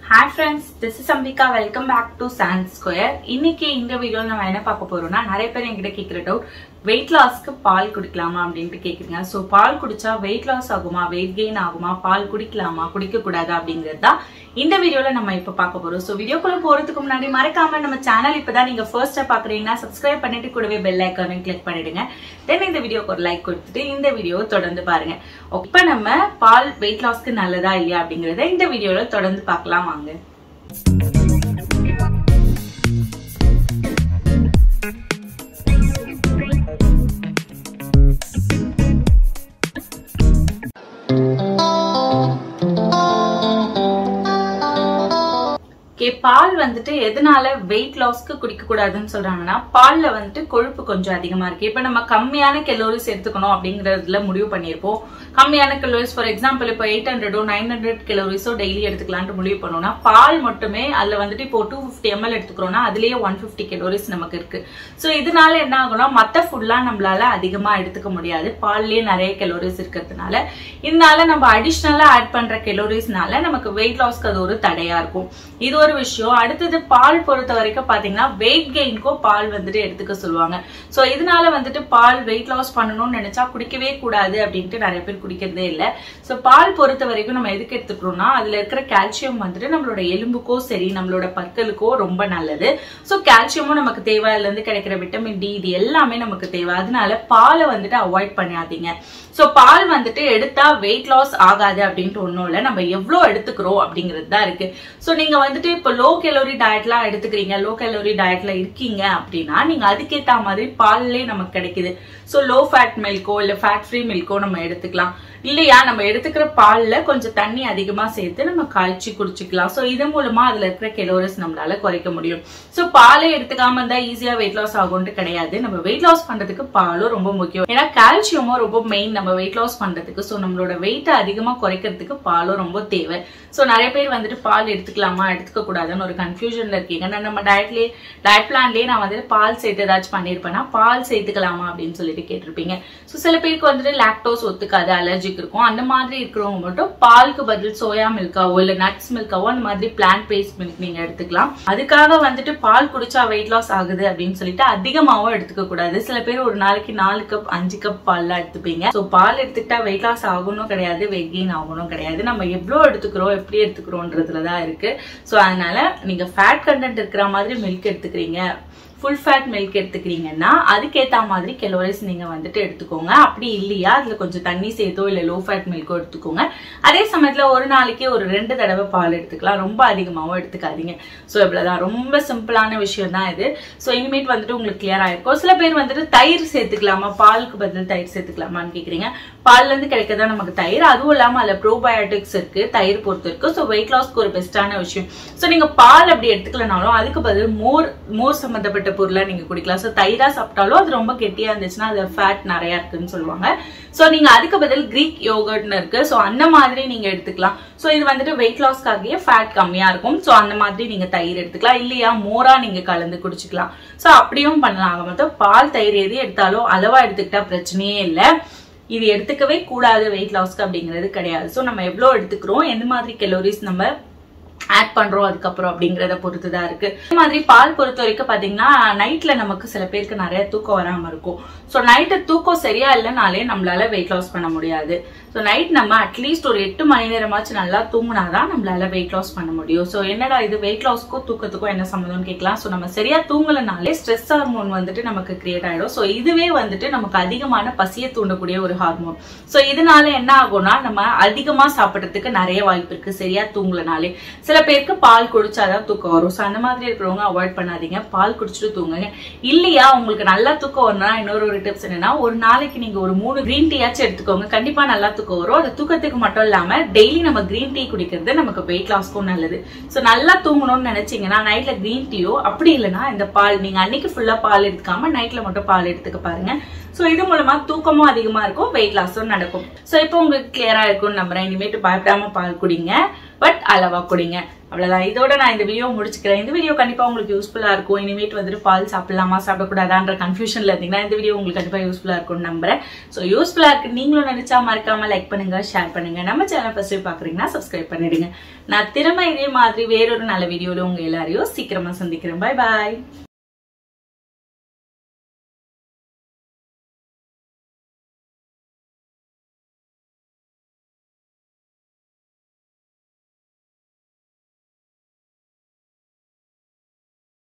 hi friends this is Ambika welcome back to Sand Square இன்னைக்கு இந்த வீடியோவில் நம்ம என்ன பார்க்க போறோம்னா நிறைய பேர் என்கிட்ட கேட்குற டவுட் வெயிட் லாஸ்க்கு பால் குடிக்கலாமா அப்படின்ட்டு கேட்குறீங்க ஸோ பால் குடிச்சா வெயிட் லாஸ் ஆகுமா வெயிட் கெயின் ஆகுமா பால் குடிக்கலாமா குடிக்க கூடாதா அப்படிங்கிறது தான் இந்த வீடியோல நம்ம இப்போ பார்க்க போறோம் ஸோ வீடியோக்குள்ள போறதுக்கு முன்னாடி மறக்காம நம்ம சேனல் இப்பதான் நீங்க ஃபர்ஸ்டா பாக்குறீங்கன்னா சப்ஸ்கிரைப் பண்ணிட்டு கூடவே பெல் ஐக்கானையும் கிளிக் பண்ணிடுங்க தென் இந்த வீடியோக்கு ஒரு லைக் கொடுத்துட்டு இந்த வீடியோவை தொடர்ந்து பாருங்க இப்போ நம்ம பால் வெயிட் லாஸ்க்கு நல்லதா இல்லையா அப்படிங்கறத இந்த வீடியோல தொடர்ந்து பார்க்கலாம் வாங்க ஓகே பால் வந்துட்டு எதனால வெயிட் லாஸ்க்கு குடிக்க கூடாதுன்னு சொல்றாங்கன்னா பால்ல வந்துட்டு கொழுப்பு கொஞ்சம் அதிகமா இருக்கு இப்ப நம்ம கம்மியான கெலோரிஸ் எடுத்துக்கணும் அப்படிங்கறதுல முடிவு பண்ணிருப்போம் கம்மியான கெலோரிஸ் ஃபார் எக்ஸாம்பிள் இப்போ எயிட் ஹண்ட்ரடோ நைன் ஹண்ட்ரட் கெலோரிஸோ டெய்லி எடுத்துக்கலாம்னு முடிவு பண்ணோம்னா பால் மட்டுமே அதுல வந்துட்டு இப்போ டூ ஃபிஃப்டி எம்எல் எடுத்துக்கிறோம்னா அதுலயே ஒன் ஃபிஃப்டி கெலோரிஸ் நமக்கு இருக்கு ஸோ இதனால என்ன ஆகும்னா மற்ற ஃபுட்லாம் நம்மளால அதிகமா எடுத்துக்க முடியாது பால்லயே நிறைய கெலோரிஸ் இருக்கிறதுனால இதனால நம்ம அடிஷ்னலா ஆட் பண்ற கெலோரிஸ்னால நமக்கு வெயிட் லாஸ்க்கு அது ஒரு தடையா இருக்கும் இது ஒரு விஷயம் அடுத்தது பால் பொறுத்த வரைக்கும் பாத்தீங்கன்னா வெயிட் கெயின்க்கும் பால் வந்துட்டு எடுத்துக்க சொல்லுவாங்க சோ இதனால வந்துட்டு பால் வெயிட் லாஸ் பண்ணணும்னு நினைச்சா குடிக்கவே கூடாது அப்படின்ட்டு நிறைய பேர் குடிக்கிறதே இல்லை சோ பால் பொறுத்த வரைக்கும் நம்ம எதுக்கு எடுத்துக்கிறோம்னா அதுல இருக்கிற கால்சியம் வந்துட்டு நம்மளோட எலும்புக்கோ சரி நம்மளோட பற்களுக்கோ ரொம்ப நல்லது சோ கால்சியமும் நமக்கு தேவை அதுல இருந்து கிடைக்கிற விட்டமின் டி இது எல்லாமே நமக்கு தேவை அதனால பாலை வந்துட்டு அவாய்ட் பண்ணாதீங்க சோ பால் வந்துட்டு எடுத்தா வெயிட் லாஸ் ஆகாது அப்படின்ட்டு ஒண்ணும் இல்லை நம்ம எவ்வளவு எடுத்துக்கிறோம் அப்படிங்கிறது தான் இருக்கு சோ நீங்க வந்துட்டு இப்போ லோ கெலோரி டயட்லாம் எடுத்துக்கிறீங்க லோ கெலோரி டயட்ல இருக்கீங்க அப்படின்னா நீங்க அதுக்கேத்த மாதிரி பால்லே நமக்கு கிடைக்குது சோ லோ ஃபேட் மில்கோ இல்ல ஃபேட் ஃப்ரீ மில்கோ நம்ம எடுத்துக்கலாம் இல்லையா நம்ம எடுத்துக்கிற பால்ல கொஞ்சம் தண்ணி அதிகமா சேர்த்து நம்ம காய்ச்சி குடிச்சுக்கலாம் சோ இது மூலமா அதுல இருக்கிற கெலோரிஸ் நம்மளால குறைக்க முடியும் சோ பாலே எடுத்துக்காம இருந்தா ஈஸியா வெயிட் லாஸ் ஆகும்ட்டு கிடையாது நம்ம வெயிட் லாஸ் பண்றதுக்கு பாலும் ரொம்ப முக்கியம் ஏன்னா கால்சியமும் ரொம்ப மெயின் நம்ம வெயிட் லாஸ் பண்றதுக்கு சோ நம்மளோட வெயிட்டை அதிகமா குறைக்கிறதுக்கு பாலும் ரொம்ப தேவை சோ நிறைய பேர் வந்துட்டு பால் எடுத்துக்கலாமா எடுத்துக்க கூடாதுன்னு ஒரு கன்ஃபியூஷன்ல இருக்கீங்க நான் நம்ம டயட்லயே டயட் பிளான்லயே நான் வந்துட்டு பால் சேர்த்து ஏதாச்சும் பண்ணிருப்பேன்னா பால் சேர்த்துக்கலாமா அப்படின்னு சொல்லிட்டு கேட்டிருப்பீங்க சோ சில பேருக்கு வந்துட்டு லாக்டோஸ் ஒத்துக்காது அலர்ஜிக் இருக்கும் அந்த மாதிரி இருக்கிறவங்க மட்டும் பாலுக்கு பதில் சோயா மில்காவோ இல்ல நட்ஸ் மில்காவோ அந்த மாதிரி பிளான்ட் பேஸ்ட் மில்க் நீங்க எடுத்துக்கலாம் அதுக்காக வந்துட்டு பால் குடிச்சா வெயிட் லாஸ் ஆகுது அப்படின்னு சொல்லிட்டு அதிகமாவும் எடுத்துக்க கூடாது சில பேர் ஒரு நாளைக்கு நாலு கப் அஞ்சு கப் பால்லாம் எடுத்துப்பீங்க சோ பால் எடுத்துக்கிட்டா வெயிட் லாஸ் ஆகணும் கிடையாது வெயிட் கெயின் ஆகணும் கிடையாது நம்ம எவ்வளவு எடுத்துக்கிறோம் எப்படி எடுத்துக்கிறோன்றதுலதான் இருக்கு சோ அதனால நீங்க ஃபேட் கண்டென்ட் இருக்கிற மாதிரி மில்க் எடுத்துக்கிறீங்க ஃபுல் ஃபேட் மில்க் எடுத்துக்கிறீங்கன்னா அதுக்கேற்ற மாதிரி கெலோரிஸ் நீங்க வந்துட்டு எடுத்துக்கோங்க அப்படி இல்லையா அதுல கொஞ்சம் தண்ணி சேர்த்தோ இல்ல லோ ஃபேட் மில்க்கோ எடுத்துக்கோங்க அதே சமயத்துல ஒரு நாளைக்கு ஒரு ரெண்டு தடவை பால் எடுத்துக்கலாம் ரொம்ப அதிகமாகவும் எடுத்துக்காதீங்க ஸோ இவ்வளவுதான் ரொம்ப சிம்பிளான விஷயம் தான் இது ஸோ இனிமேட் வந்துட்டு உங்களுக்கு கிளியர் ஆயிருக்கும் சில பேர் வந்துட்டு தயிர் சேர்த்துக்கலாமா பாலுக்கு பதில் தயிர் சேர்த்துக்கலாமான்னு கேக்குறீங்க பால்ல இருந்து கிடைக்கதான் நமக்கு தயிர் அதுவும் இல்லாம அதுல ப்ரோபயோட்டிக்ஸ் இருக்கு தயிர் பொறுத்து இருக்கு ஸோ வெயிட் லாஸ்க்கு ஒரு பெஸ்டான விஷயம் ஸோ நீங்க பால் அப்படி எடுத்துக்கலனாலும் அதுக்கு பதில் மோர் மோர் சம்பந்தப்பட்ட பொருளா நீங்க குடிக்கலாம் ஸோ தயிரா சாப்பிட்டாலும் அது ரொம்ப கெட்டியா இருந்துச்சுன்னா அது ஃபேட் நிறைய இருக்குன்னு சொல்லுவாங்க ஸோ நீங்க அதுக்கு பதில் கிரீக் யோகர்ட்னு இருக்கு ஸோ அந்த மாதிரி நீங்க எடுத்துக்கலாம் ஸோ இது வந்துட்டு வெயிட் லாஸ்க்காகவே ஃபேட் கம்மியா இருக்கும் ஸோ அந்த மாதிரி நீங்க தயிர் எடுத்துக்கலாம் இல்லையா மோரா நீங்க கலந்து குடிச்சுக்கலாம் ஸோ அப்படியும் பண்ணலாம் ஆக மொத்தம் பால் தயிர் எது எடுத்தாலும் அளவா எடுத்துக்கிட்டா பிரச்சனையே இல்லை இது எடுத்துக்கவே கூடாது வெயிட் லாஸ்க்கு அப்படிங்கிறது கிடையாது ஸோ நம்ம எவ்வளோ எடுத்துக்கிறோம் எந்த மாதிரி கெலோரிஸ் நம்ம ஆட் பண்றோம் அதுக்கப்புறம் அப்படிங்கறத பொறுத்து தான் இருக்கு அதே மாதிரி பால் பொறுத்த வரைக்கும் பாத்தீங்கன்னா நைட்ல நமக்கு சில பேருக்கு நிறைய தூக்கம் வராம இருக்கும் ஸோ நைட்டு தூக்கம் சரியா இல்லைனாலே நம்மளால வெயிட் லாஸ் பண்ண முடியாது ஸோ நைட் நம்ம அட்லீஸ்ட் ஒரு எட்டு மணி நேரமாச்சும் நல்லா தூங்கினாதான் நம்மளால வெயிட் லாஸ் பண்ண முடியும் ஸோ என்னடா இது வெயிட் லாஸ்க்கும் தூக்கத்துக்கும் என்ன சம்மந்தம்னு கேட்கலாம் ஸோ நம்ம சரியா தூங்கலனாலே ஸ்ட்ரெஸ் ஹார்மோன் வந்துட்டு நமக்கு கிரியேட் ஆயிடும் ஸோ இதுவே வந்துட்டு நமக்கு அதிகமான பசியை தூண்டக்கூடிய ஒரு ஹார்மோன் ஸோ இதனால என்ன ஆகும்னா நம்ம அதிகமா சாப்பிட்றதுக்கு நிறைய வாய்ப்பு இருக்கு சரியா தூங்கலனாலே சில பேருக்கு பால் குடிச்சாதான் தூக்கம் வரும் ஸோ அந்த மாதிரி இருக்கிறவங்க அவாய்ட் பண்ணாதீங்க பால் குடிச்சிட்டு தூங்குங்க இல்லையா உங்களுக்கு நல்லா தூக்கம் வரணும்னா இன்னொரு ஒரு டிப்ஸ் என்னன்னா ஒரு நாளைக்கு நீங்க ஒரு மூணு கிரீன் டீயாச்சும் எடுத்துக்கோங்க கண்டிப்பா நல்லா தூக்கம் வரும் அது தூக்கத்துக்கு மட்டும் இல்லாம டெய்லி நம்ம கிரீன் டீ குடிக்கிறது நமக்கு வெயிட் லாஸ்க்கும் நல்லது ஸோ நல்லா தூங்கணும்னு நினைச்சீங்கன்னா நைட்ல கிரீன் டீயோ அப்படி இல்லைன்னா இந்த பால் நீங்க அன்னைக்கு ஃபுல்லா பால் எடுத்துக்காம நைட்ல மட்டும் பால் எடுத்துக்க பாருங்க ஸோ இது மூலமா தூக்கமும் அதிகமா இருக்கும் வெயிட் லாஸும் நடக்கும் ஸோ இப்போ உங்களுக்கு கிளியரா இருக்கும்னு நம்புறேன் இனிமேட்டு பயப்படாம பால் குடிங்க பட் அளவா குடிங்க அவ்வளவுதான் இதோட நான் இந்த வீடியோ முடிச்சுக்கிறேன் இந்த வீடியோ கண்டிப்பா உங்களுக்கு யூஸ்ஃபுல்லா இருக்கும் இனிமேட் வந்துட்டு பால் சாப்பிடலாமா சாப்பிடக்கூடாதான்ற கன்ஃபியூஷன்ல இருந்தீங்கன்னா இந்த வீடியோ உங்களுக்கு கண்டிப்பா யூஸ்ஃபுல்லா இருக்கும்னு நம்புறேன் ஸோ யூஸ்ஃபுல்லா இருக்கு நீங்களும் நினைச்சா மறக்காம லைக் பண்ணுங்க ஷேர் பண்ணுங்க நம்ம சேனல் ஃபர்ஸ்ட் பாக்குறீங்கன்னா சப்ஸ்கிரைப் பண்ணிடுங்க நான் திரும்ப இதே மாதிரி வேறொரு நல்ல வீடியோல உங்க எல்லாரையும் சீக்கிரமா சந்திக்கிறேன் பை பாய்